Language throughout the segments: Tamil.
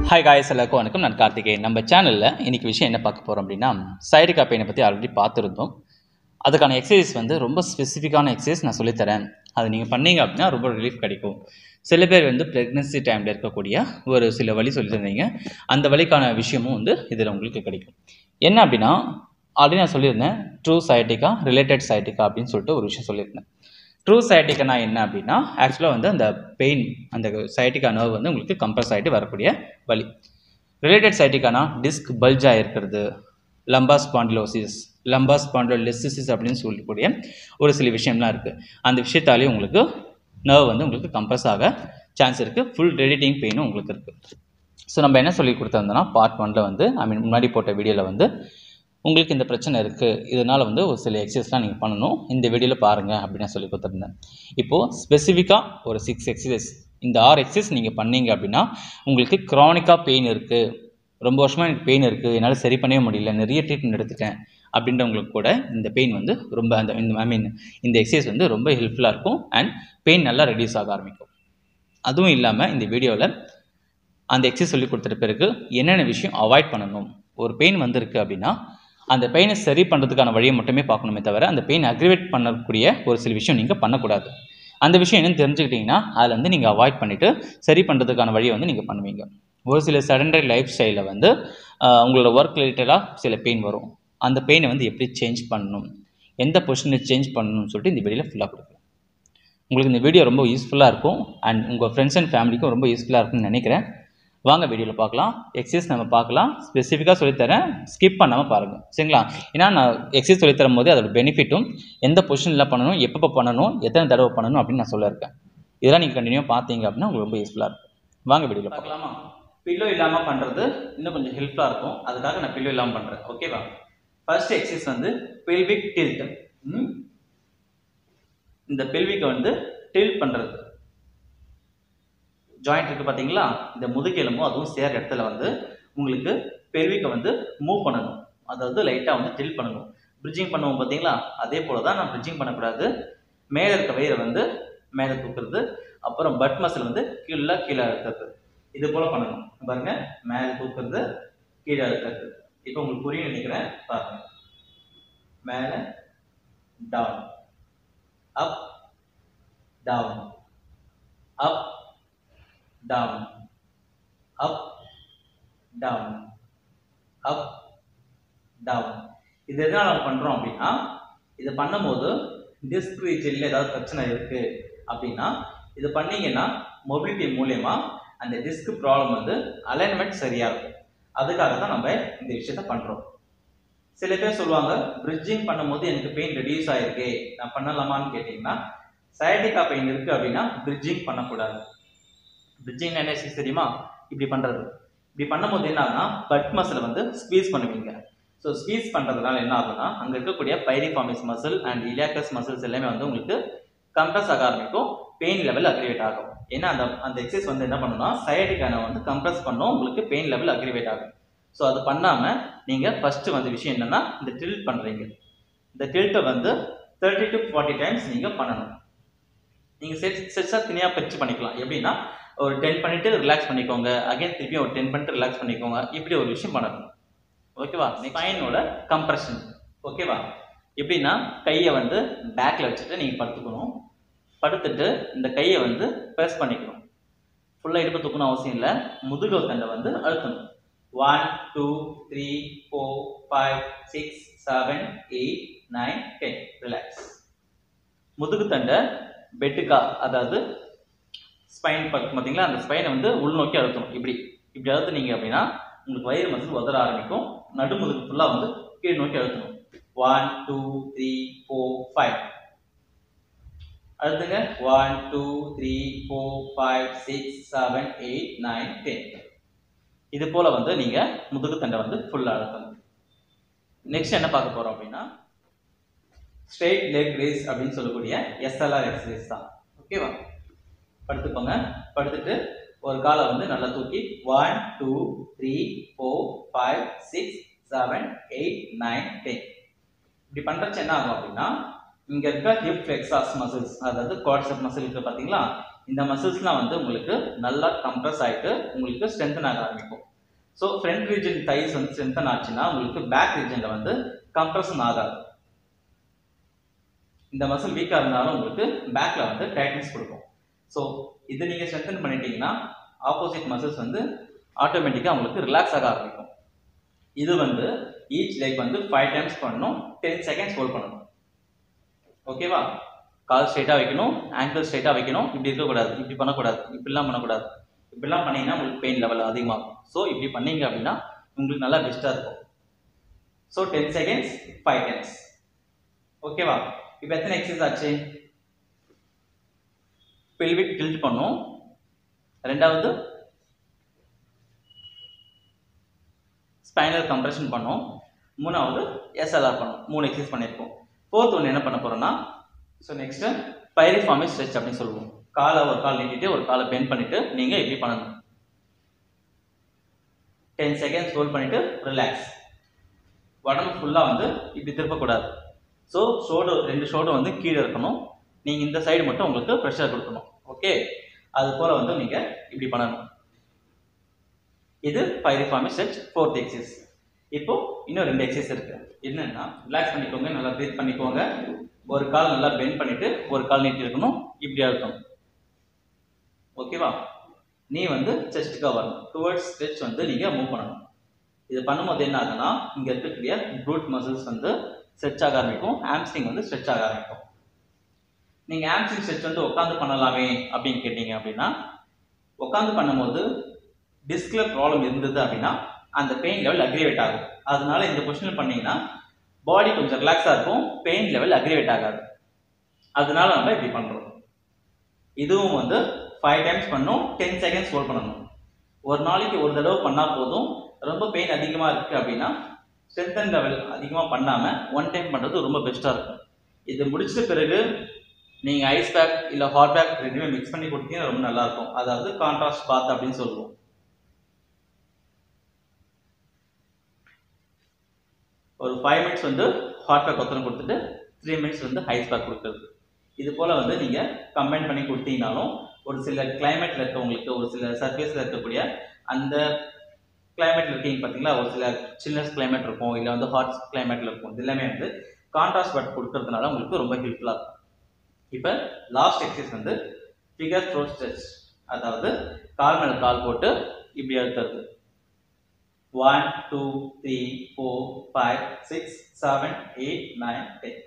ஹாய் காய்ஸ் எல்லாருக்கும் வணக்கம் நான் கார்த்திகேயன் நம்ம சேனலில் இன்னைக்கு விஷயம் என்ன பார்க்க போகிறோம் அப்படின்னா சைடிகா பெயினை பற்றி ஆல்ரெடி பார்த்துருந்தோம் அதுக்கான எக்ஸசைஸ் வந்து ரொம்ப ஸ்பெசிஃபிக்கான எக்ஸசைஸ் நான் சொல்லித்தரேன் அது நீங்கள் பண்ணீங்க அப்படின்னா ரொம்ப ரிலீஃப் கிடைக்கும் சில பேர் வந்து ப்ரெக்னென்சி டைமில் இருக்கக்கூடிய ஒரு சில வழி சொல்லியிருந்தீங்க அந்த வழிக்கான விஷயமும் வந்து இதில் உங்களுக்கு கிடைக்கும் என்ன அப்படின்னா ஆல்ரெடி நான் சொல்லியிருந்தேன் ட்ரூ சைட்டிக்கா ரிலேட்டட் சைட்டிக்கா அப்படின்னு சொல்லிட்டு ஒரு விஷயம் சொல்லியிருந்தேன் ட்ரூ சைட்டிக்கனா என்ன அப்படின்னா ஆக்சுவலாக வந்து அந்த பெயின் அந்த சைட்டிக்கா நர்வ் வந்து உங்களுக்கு கம்ப்ரஸ் ஆகிட்டு வரக்கூடிய வலி ரிலேட்டட் சைட்டிக்கானா டிஸ்க் பல்ஜ் ஆகிருக்கிறது லம்பா ஸ்பாண்டிலோசிஸ் லம்பா ஸ்பாண்டிலோலிசிஸ் அப்படின்னு சொல்லக்கூடிய ஒரு சில விஷயம்லாம் இருக்குது அந்த விஷயத்தாலேயே உங்களுக்கு நர்வ் வந்து உங்களுக்கு கம்ப்ரஸ் ஆக சான்ஸ் இருக்குது ஃபுல் ரெடிட்டிங் பெயினும் உங்களுக்கு இருக்குது ஸோ நம்ம என்ன சொல்லி கொடுத்துருந்தோம்னா பார்ட் ஒனில் வந்து ஐ மீன் முன்னாடி போட்ட வீடியோவில் வந்து உங்களுக்கு இந்த பிரச்சனை இருக்குது இதனால் வந்து ஒரு சில எக்ஸசைஸ்லாம் நீங்கள் பண்ணணும் இந்த வீடியோவில் பாருங்கள் அப்படின்னு நான் சொல்லி கொடுத்துருந்தேன் இப்போது ஸ்பெசிஃபிக்காக ஒரு சிக்ஸ் எக்ஸசைஸ் இந்த ஆறு எக்ஸசைஸ் நீங்கள் பண்ணீங்க அப்படின்னா உங்களுக்கு க்ரானிக்காக பெயின் இருக்குது ரொம்ப வருஷமாக எனக்கு பெயின் இருக்குது என்னால் சரி பண்ணவே முடியல நிறைய ட்ரீட்மெண்ட் எடுத்துட்டேன் அப்படின்றவங்களுக்கு கூட இந்த பெயின் வந்து ரொம்ப அந்த இந்த ஐ மீன் இந்த எக்ஸசைஸ் வந்து ரொம்ப ஹெல்ப்ஃபுல்லாக இருக்கும் அண்ட் பெயின் நல்லா ரெடியூஸ் ஆக ஆரம்பிக்கும் அதுவும் இல்லாமல் இந்த வீடியோவில் அந்த எக்ஸசைஸ் சொல்லி கொடுத்துட்ட பிறகு என்னென்ன விஷயம் அவாய்ட் பண்ணணும் ஒரு பெயின் வந்திருக்கு அப்படின்னா அந்த பெயினை சரி பண்ணுறதுக்கான வழியை மட்டுமே பார்க்கணுமே தவிர அந்த பெயின் அக்ரிவேட் பண்ணக்கூடிய ஒரு சில விஷயம் நீங்கள் பண்ணக்கூடாது அந்த விஷயம் என்னன்னு தெரிஞ்சுக்கிட்டிங்கன்னா அதில் வந்து நீங்கள் அவாய்ட் பண்ணிவிட்டு சரி பண்ணுறதுக்கான வழியை வந்து நீங்கள் பண்ணுவீங்க ஒரு சில சடன்டரி லைஃப் ஸ்டைலில் வந்து ஆஹ், உங்களோட ஒர்க் ரிலேட்டடாக சில பெயின் வரும் அந்த பெயினை வந்து எப்படி சேஞ்ச் பண்ணணும் எந்த பொசிஷனில் சேஞ்ச் பண்ணணும்னு சொல்லிட்டு இந்த வீடியோவில் ஃபுல்லாக கொடுக்குறேன் உங்களுக்கு இந்த வீடியோ ரொம்ப யூஸ்ஃபுல்லாக இருக்கும் அண்ட் உங்கள் ஃப்ரெண்ட்ஸ் அண்ட் ஃபேமிலிக்கும் ரொம்ப யூஸ்ஃபுல்லாக இருக்கும்னு நினைக்கிறேன் வாங்க வீடியோவில் பார்க்கலாம் எக்ஸசைஸ் நம்ம பார்க்கலாம் ஸ்பெசிஃபிக்காக சொல்லித்தரேன் ஸ்கிப் பண்ணாமல் பாருங்கள் சரிங்களா ஏன்னா நான் எக்ஸசைஸ் சொல்லித்தரும் போது அதோட பெனிஃபிட்டும் எந்த பொசிஷனில் பண்ணணும் எப்பப்போ பண்ணணும் எத்தனை தடவை பண்ணணும் அப்படின்னு நான் சொல்ல இருக்கேன் இதெல்லாம் நீங்கள் கண்டினியூ பார்த்தீங்க அப்படின்னா உங்களுக்கு ரொம்ப யூஸ்ஃபுல்லாக இருக்கும் வாங்க வீடியோவில் பார்க்கலாமா பில்லோ இல்லாமல் பண்ணுறது இன்னும் கொஞ்சம் ஹெல்ப்ஃபுல்லாக இருக்கும் அதுக்காக நான் பில்லோ இல்லாமல் பண்ணுறேன் ஓகேவா ஃபர்ஸ்ட் எக்ஸசைஸ் வந்து பெல்விக் டில்ட் இந்த பெல்விக்கை வந்து டில்ட் பண்ணுறது ஜாயிண்ட் இருக்குது பார்த்தீங்களா இந்த முதுகெலும்பும் அதுவும் சேர இடத்துல வந்து உங்களுக்கு பெல்விக்கை வந்து மூவ் பண்ணணும் அதாவது லைட்டாக வந்து டில் பண்ணணும் பிரிட்ஜிங் பண்ணுவோம் பார்த்தீங்களா அதே போல தான் நான் பிரிட்ஜிங் பண்ணக்கூடாது மேலே இருக்க வயிறை வந்து மேலே தூக்குறது அப்புறம் பட் மசில் வந்து கீழே கீழே இருக்கிறது இது போல் பண்ணணும் பாருங்க மேலே தூக்குறது கீழே இருக்கிறது இப்போ உங்களுக்கு புரியும் நினைக்கிறேன் பாருங்க மேலே down up down up down up down up down இது எதனால் நம்ம பண்ணுறோம் அப்படின்னா இதை பண்ணும்போது டிஸ்க் ரீஜனில் ஏதாவது பிரச்சனை இருக்குது அப்படின்னா இது பண்ணீங்கன்னா மொபிலிட்டி மூலயமா அந்த டிஸ்க் ப்ராப்ளம் வந்து அலைன்மெண்ட் சரியாக இருக்கும் அதுக்காக தான் நம்ம இந்த விஷயத்த பண்ணுறோம் சில பேர் சொல்லுவாங்க பிரிட்ஜிங் பண்ணும்போது எனக்கு பெயின் ரெடியூஸ் ஆயிருக்கு நான் பண்ணலாமான்னு கேட்டிங்கன்னா சைடிகா பெயின் இருக்குது அப்படின்னா பிரிட்ஜிங் பண்ணக்கூடாது பிரிட்ஜிங் என்ன exercise தெரியுமா இப்படி பண்ணுறது இப்படி பண்ணும்போது என்ன ஆகுனா பட் மசில் வந்து ஸ்குவீஸ் பண்ணுவீங்க ஸோ ஸ்குவீஸ் பண்ணுறதுனால என்ன ஆகுனா அங்கே இருக்கக்கூடிய piriformis muscle and iliacus muscles எல்லாமே வந்து உங்களுக்கு கம்ப்ரஸ் ஆக ஆரம்பிக்கும் பெயின் லெவல் அக்ரிவேட் ஆகும் ஏன்னா அந்த அந்த எக்ஸசைஸ் வந்து என்ன பண்ணுன்னா சைடிக்கான வந்து கம்ப்ரஸ் பண்ணும் உங்களுக்கு பெயின் லெவல் அக்ரிவேட் ஆகும் ஸோ அது பண்ணாமல் நீங்கள் ஃபஸ்ட்டு வந்து விஷயம் என்னென்னா இந்த டில்ட் பண்ணுறீங்க இந்த டில்ட்டை வந்து தேர்ட்டி டு ஃபார்ட்டி டைம்ஸ் நீங்கள் பண்ணணும் நீங்கள் செட் செட்ஸாக தனியாக பிரித்து பண்ணிக்கலாம் எப்படின்னா ஒரு டென் பண்ணிவிட்டு ரிலாக்ஸ் பண்ணிக்கோங்க அகைன் திருப்பி ஒரு டென் பண்ணிட்டு ரிலாக்ஸ் பண்ணிக்கோங்க இப்படி ஒரு விஷயம் பண்ணணும் ஓகேவா ஸ்பைனோட கம்ப்ரெஷன் ஓகேவா எப்படின்னா கையை வந்து பேக்கில் வச்சுட்டு நீங்கள் படுத்துக்கணும் படுத்துட்டு இந்த கையை வந்து ப்ரெஸ் பண்ணிக்கணும் ஃபுல்லாக இடுப்பு தூக்கணும் அவசியம் இல்லை முதுகு தண்டை வந்து அழுத்தணும் one two three four five six seven eight nine ten relax முதுகு தண்டை பெட்டுக்கா அதாவது ஸ்பைன் பார்த்தீங்களா அந்த ஸ்பைனை வந்து உள்நோக்கி அழுத்தணும் இப்படி இப்படி அழுத்துனீங்க அப்படின்னா உங்களுக்கு வயிறு மசில் உதற ஆரம்பிக்கும் நடுமுதுகு ஃபுல்லாக வந்து கீழ் நோக்கி அழுத்தணும் one two three four five அழுத்துங்க one two three four five six seven eight nine ten இது போல் வந்து நீங்கள் முதுகு தண்டை வந்து ஃபுல்லாக அழுத்தணும் நெக்ஸ்ட் என்ன பார்க்க போகிறோம் அப்படின்னா ஸ்ட்ரெயிட் லெக் ரேஸ் அப்படின்னு சொல்லக்கூடிய எஸ்எல்ஆர் எக்ஸசைஸ் தான் ஓகேவா படுத்துக்கோங்க படுத்துட்டு ஒரு காலை வந்து நல்லா தூக்கி one two three four five six seven eight nine ten இப்படி பண்ணுறச்சு என்ன ஆகும் அப்படின்னா இங்கே இருக்க ஹிப் ஃப்ளெக்ஸாஸ் மசில்ஸ் அதாவது குவாட்சப் மசில் இருக்கு பார்த்தீங்களா இந்த மசில்ஸ்லாம் வந்து உங்களுக்கு நல்லா கம்ப்ரஸ் ஆகிட்டு உங்களுக்கு ஸ்ட்ரென்தன் ஆக ஆரம்பிக்கும் ஸோ ஃப்ரண்ட் ரீஜன் தைஸ் வந்து ஸ்ட்ரென்தன் ஆச்சுன்னா உங்களுக்கு பேக் ரீஜனில் வந்து கம்ப்ரஷன் ஆகாது இந்த மசில் வீக்காக இருந்தாலும் உங்களுக்கு பேக்கில் வந்து டைட்னஸ் கொடுக்கும் ஸோ இதை நீங்கள் ஸ்ட்ரென்தன் பண்ணிட்டீங்கன்னா ஆப்போசிட் மசில்ஸ் வந்து ஆட்டோமேட்டிக்காக உங்களுக்கு ரிலாக்ஸ் ஆக ஆரம்பிக்கும் இது வந்து ஈச் லெக் வந்து ஃபைவ் டைம்ஸ் பண்ணணும் டென் செகண்ட்ஸ் ஹோல்ட் பண்ணணும் ஓகேவா கால் ஸ்ட்ரைட்டாக வைக்கணும் ஆங்கிள் ஸ்ட்ரைட்டாக வைக்கணும் இப்படி இருக்கக்கூடாது இப்படி பண்ணக்கூடாது இப்படிலாம் பண்ணக்கூடாது இப்படிலாம் பண்ணீங்கன்னா உங்களுக்கு பெயின் லெவல் அதிகமாகும் ஸோ இப்படி பண்ணீங்க அப்படின்னா உங்களுக்கு நல்லா பெஸ்ட்டாக இருக்கும் so ten seconds five times ஓகேவா இப்போ எத்தனை எக்ஸசைஸ் ஆச்சு பெல்விக் டில்ட் பண்ணோம் ரெண்டாவது ஸ்பைனல் கம்ப்ரெஷன் பண்ணோம் மூணாவது எஸ்எல்ஆர் பண்ணோம் மூணு எக்ஸசைஸ் பண்ணியிருக்கோம் ஃபோர்த் ஒன்று என்ன பண்ண போகிறோம்னா ஸோ நெக்ஸ்ட்டு பைரிஃபார்மி ஸ்ட்ரெச் அப்படின்னு சொல்லுவோம் காலை ஒரு கால் நீட்டிட்டு ஒரு காலை பெண்ட் பண்ணிவிட்டு நீங்கள் இப்படி பண்ணணும் டென் செகண்ட்ஸ் ஹோல்ட் பண்ணிவிட்டு ரிலாக்ஸ் உடம்பு ஃபுல்லாக வந்து இப்படி திருப்பக்கூடாது ஸோ ஷோல்டர் ரெண்டு ஷோல்டர் வந்து கீழே இருக்கணும் நீங்கள் இந்த சைடு மட்டும் உங்களுக்கு ப்ரெஷர் கொடுக்கணும் ஓகே அது போல் வந்து நீங்கள் இப்படி பண்ணணும் இது பைரிஃபார்மி ஸ்ட்ரெச் ஃபோர்த் எக்ஸசைஸ் இப்போ இன்னும் ரெண்டு எக்ஸசைஸ் இருக்கு என்னன்னா ரிலாக்ஸ் பண்ணிக்கோங்க நல்லா ப்ரீத் பண்ணிக்கோங்க ஒரு கால் நல்லா பெண்ட் பண்ணிட்டு ஒரு கால் நீட்டி இருக்கணும் இப்படியா இருக்கணும் ஓகேவா நீ வந்து செஸ்ட்டுக்காக வரணும் டுவர்ட்ஸ் ஸ்ட்ரெச் வந்து நீங்கள் மூவ் பண்ணணும் இது பண்ணும்போது என்ன ஆகுதுன்னா இங்கே இருக்கக்கூடிய ப்ரூட் மசில்ஸ் வந்து ஸ்ட்ரெச் ஆக ஆரம்பிக்கும் ஹாம்ஸ்ட்ரிங் வந்து ஸ்ட்ரெச் ஆக ஆரம்பிக்கும் நீங்கள் ஹாம்ஸ்ட்ரிங் ஸ்ட்ரெச் வந்து உட்காந்து பண்ணலாமே அப்படின்னு கேட்டீங்க அப்படின்னா உட்காந்து பண்ணும்போது டிஸ்கில் ப்ராப்ளம் இருந்தது அப்படின்னா அந்த பெயின் லெவல் அக்ரிவேட் ஆகும் அதனால இந்த பொசிஷனில் பண்ணீங்கன்னா பாடி கொஞ்சம் ரிலாக்ஸாக இருக்கும் பெயின் லெவல் அக்ரிவேட் ஆகாது அதனால நம்ம இப்படி பண்ணுறோம் இதுவும் வந்து ஃபைவ் டைம்ஸ் பண்ணணும் டென் செகண்ட்ஸ் ஹோல்ட் பண்ணணும் ஒரு நாளைக்கு ஒரு தடவை பண்ணால் போதும் ரொம்ப பெயின் அதிகமாக இருக்குது அப்படின்னா ஸ்ட்ரென்தன் லெவல் அதிகமாக பண்ணாமல் ஒன் டைம் பண்ணுறது ரொம்ப பெஸ்ட்டாக இருக்கும் இது முடிச்ச பிறகு நீங்கள் ஐஸ் பேக் இல்லை ஹாட் பேக் ரெண்டுமே மிக்ஸ் பண்ணி கொடுத்தீங்கன்னா ரொம்ப நல்லாயிருக்கும் அதாவது கான்ட்ராஸ்ட் பாத் அப்படின்னு சொல்லுவோம் ஒரு ஃபைவ் மினிட்ஸ் வந்து ஹாட் பேக் ஒத்தனை கொடுத்துட்டு த்ரீ மினிட்ஸ் வந்து ஐஸ் பேக் கொடுக்குறது இது போல் வந்து நீங்கள் கம்பைன் பண்ணி கொடுத்தீங்கனாலும் ஒரு சில கிளைமேட்டில் இருக்கவங்களுக்கு ஒரு சில சர்ஃபேஸில் இருக்கக்கூடிய அந்த கிளைமேட்டில் இருக்கீங்க பார்த்தீங்களா ஒரு சில சில்னஸ் கிளைமேட் இருக்கும் இல்லை வந்து ஹாட் கிளைமேட்டில் இருக்கும் இது எல்லாமே வந்து கான்ட்ராஸ்ட் பட் கொடுக்கறதுனால உங்களுக்கு ரொம்ப ஹெல்ப்ஃபுல்லாக இருக்கும் இப்போ லாஸ்ட் எக்ஸசைஸ் வந்து ஃபிகர் த்ரோ ஸ்ட்ரெச் அதாவது கால் மேலே கால் போட்டு இப்படி அழுத்துறது one two three four five six seven eight nine ten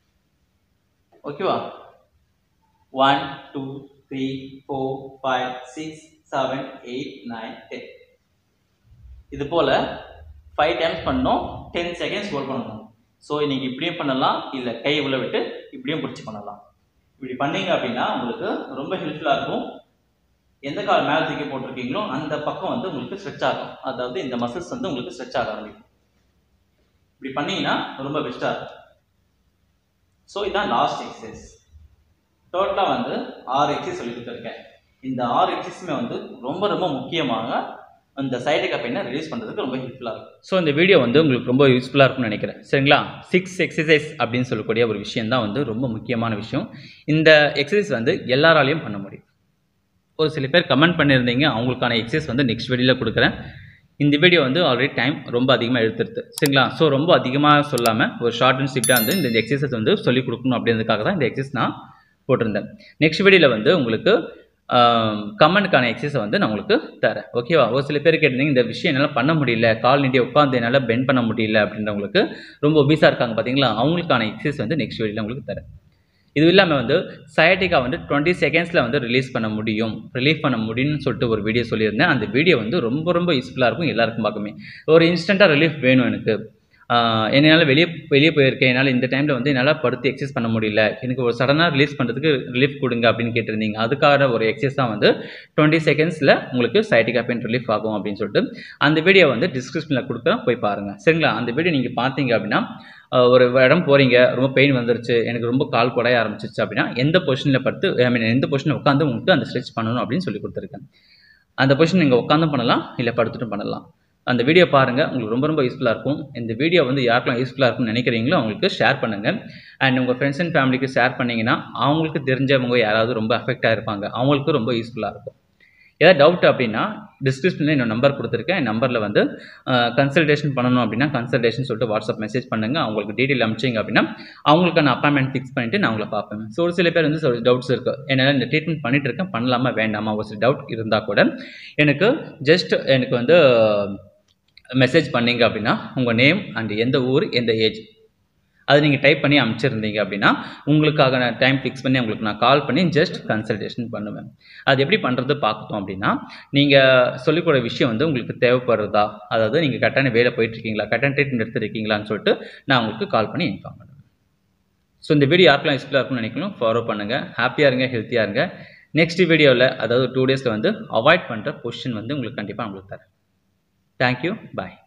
ஓகேவா one two three four five six seven eight nine ten இது போல் ஃபைவ் டைம்ஸ் பண்ணணும் டென் செகண்ட்ஸ் ஹோல்ட் பண்ணணும் ஸோ நீங்கள் இப்படியும் பண்ணலாம் இல்லை கை உள்ள விட்டு இப்படியும் பிடிச்சி பண்ணலாம் இப்படி பண்ணீங்க அப்படின்னா உங்களுக்கு ரொம்ப ஹெல்ப்ஃபுல்லாக இருக்கும் எந்த கால் மேலே தூக்கி போட்டிருக்கீங்களோ அந்த பக்கம் வந்து உங்களுக்கு ஸ்ட்ரெச் ஆகும் அதாவது இந்த மசில்ஸ் வந்து உங்களுக்கு ஸ்ட்ரெச் ஆக ஆரம்பிக்கும் இப்படி பண்ணீங்கன்னா ரொம்ப பெஸ்ட்டாக இருக்கும் ஸோ இதான் லாஸ்ட் எக்ஸசைஸ் டோட்டலாக வந்து ஆறு எக்ஸசைஸ் சொல்லி கொடுத்துருக்கேன் இந்த ஆறு எக்ஸசைஸுமே வந்து ரொம்ப ரொம்ப முக்கியமாக அந்த சைடு பெயினை ரிலீஸ் பண்ணுறதுக்கு ரொம்ப ஹெல்ப்ஃபுல்லாக இருக்கும் ஸோ இந்த வீடியோ வந்து உங்களுக்கு ரொம்ப யூஸ்ஃபுல்லாக இருக்கும்னு நினைக்கிறேன் சரிங்களா சிக்ஸ் எக்ஸசைஸ் அப்படின்னு சொல்லக்கூடிய ஒரு விஷயம் தான் வந்து ரொம்ப முக்கியமான விஷயம் இந்த எக்ஸசைஸ் வந்து எல்லாராலையும் பண்ண முடியும் ஒரு சில பேர் கமெண்ட் பண்ணியிருந்தீங்க அவங்களுக்கான எக்ஸசைஸ் வந்து நெக்ஸ்ட் வீடியோவில் கொடுக்குறேன் இந்த வீடியோ வந்து ஆல்ரெடி டைம் ரொம்ப அதிகமாக எடுத்துருது சரிங்களா ஸோ ரொம்ப அதிகமாக சொல்லாமல் ஒரு ஷார்ட் அண்ட் ஸ்விஃப்டாக வந்து இந்த எக்ஸசைஸ் வந்து சொல்லிக் கொடுக்கணும் அப்படின்றதுக்காக தான் இந்த எக்ஸசைஸ் நான் போட்டிருந்தேன் நெக்ஸ்ட் வீடியோவில் வந்து உங்களுக்கு கமெண்ட்க்கான எக்ஸசைஸை வந்து நான் உங்களுக்கு தரேன் ஓகேவா ஒரு சில பேர் கேட்டிருந்தீங்க இந்த விஷயம் என்னால் பண்ண முடியல கால் நீட்டி உட்காந்து என்னால் பெண்ட் பண்ண முடியல அப்படின்றவங்களுக்கு ரொம்ப ஒபீஸாக இருக்காங்க பார்த்தீங்களா அவங்களுக்கான எக்ஸசைஸ் வந்து நெக்ஸ்ட் வீடியோவில் உங்களுக்கு தரேன் இது இல்லாமல் வந்து சயாட்டிக்கா வந்து டுவெண்ட்டி செகண்ட்ஸில் வந்து ரிலீஸ் பண்ண முடியும் ரிலீஃப் பண்ண முடியும்னு சொல்லிட்டு ஒரு வீடியோ சொல்லியிருந்தேன் அந்த வீடியோ வந்து ரொம்ப ரொம்ப யூஸ்ஃபுல்லாக இருக்கும் எல்லாருக்கும் பார்க்குமே ஒரு இன்ஸ்டண்ட்டாக ரிலீஃப் வேணும் எனக்கு ஆஹ் என்னால் வெளியே வெளியே போயிருக்கேன் என்னால் இந்த டைமில் வந்து என்னால் படுத்து எக்ஸசைஸ் பண்ண முடியல எனக்கு ஒரு சடனாக ரிலீஸ் பண்ணுறதுக்கு ரிலீஃப் கொடுங்க அப்படின்னு கேட்டிருந்தீங்க அதுக்காக ஒரு எக்ஸசைஸ் தான் வந்து டுவெண்ட்டி செகண்ட்ஸில் உங்களுக்கு சைட்டிகா பெயின் ரிலீஃப் ஆகும் அப்படின்னு சொல்லிட்டு அந்த வீடியோ வந்து டிஸ்கிரிப்ஷனில் கொடுக்குறேன் போய் பாருங்கள் சரிங்களா அந்த வீடியோ நீங்கள் பார்த்தீங்க அப்படின்னா ஆஹ் ஒரு இடம் போகிறீங்க ரொம்ப பெயின் வந்துருச்சு எனக்கு ரொம்ப கால் குடைய ஆரம்பிச்சிச்சு அப்படின்னா எந்த பொசிஷனில் படுத்து ஐ மீன் எந்த பொசிஷனில் உட்காந்து உங்களுக்கு அந்த ஸ்ட்ரெச் பண்ணணும் அப்படின்னு சொல்லி கொடுத்துருக்கேன் அந்த பொசிஷன் நீங்கள் உட்காந்தும் பண்ணலாம் இல்லை படுத்துட்டும் பண்ணலாம் அந்த வீடியோ பாருங்கள் உங்களுக்கு ரொம்ப ரொம்ப யூஸ்ஃபுல்லாக இருக்கும் இந்த வீடியோ வந்து யாருக்கெல்லாம் யூஸ்ஃபுல்லாக இருக்கும்னு நினைக்கிறீங்களோ அவங்களுக்கு ஷேர் பண்ணுங்கள் அண்ட் உங்கள் ஃப்ரெண்ட்ஸ் அண்ட் ஃபேமிலிக்கு ஷேர் பண்ணிங்கன்னா அவங்களுக்கு தெரிஞ்சவங்க யாராவது ரொம்ப அஃபெக்டாக இருப்பாங்க அவங்களுக்கு ரொம்ப யூஸ்ஃபுல்லாக இருக்கும் ஏதாவது டவுட் அப்படின்னா டிஸ்கிரிப்ஷனில் என்னோட நம்பர் கொடுத்துருக்கேன் என் நம்பரில் வந்து கன்சல்டேஷன் பண்ணணும் அப்படின்னா கன்சல்டேஷன் சொல்லிட்டு வாட்ஸ்அப் மெசேஜ் பண்ணுங்கள் அவங்களுக்கு டீட்டெயில் அனுப்பிச்சிங்க அப்படின்னா அவங்களுக்கான அப்பாயின்மெண்ட் ஃபிக்ஸ் பண்ணிவிட்டு நான் உங்களை பார்ப்பேன் ஸோ ஒரு சில பேர் வந்து சில டவுட்ஸ் இருக்குது என்னால் இந்த ட்ரீட்மெண்ட் பண்ணிட்டு இருக்கேன் பண்ணலாமா வேண்டாமா ஒரு சில டவுட் இருந்தால் கூட எனக்கு ஜஸ்ட் எனக்கு வந்து மெசேஜ் பண்ணீங்க அப்படின்னா உங்கள் நேம் அண்ட் எந்த ஊர் எந்த ஏஜ் அது நீங்கள் டைப் பண்ணி அனுப்பிச்சிருந்தீங்க அப்படின்னா உங்களுக்காக நான் டைம் ஃபிக்ஸ் பண்ணி உங்களுக்கு நான் கால் பண்ணி ஜஸ்ட் கன்சல்டேஷன் பண்ணுவேன் அது எப்படி பண்ணுறது பார்க்கணும் அப்படின்னா நீங்கள் சொல்லிக்கூட விஷயம் வந்து உங்களுக்கு தேவைப்படுறதா அதாவது நீங்கள் கரெக்டான வேலை போயிட்டுருக்கீங்களா கரெக்டான ட்ரீட்மெண்ட் எடுத்துருக்கீங்களான்னு சொல்லிட்டு நான் உங்களுக்கு கால் பண்ணி இன்ஃபார்ம் பண்ணுவேன் ஸோ இந்த வீடியோ யாருக்கெல்லாம் யூஸ்ஃபுல்லாக இருக்கும்னு நினைக்கணும் ஃபாலோ பண்ணுங்கள் ஹாப்பியாக இருங்க ஹெல்த்தியாக இருங்க நெக்ஸ்ட் வீடியோவில் அதாவது டூ டேஸில் வந்து அவாய்ட் பண்ணுற பொசிஷன் வந்து உங்களுக்கு கண்டிப்பாக உங்களுக்கு தரேன் தேங்க்யூ பாய்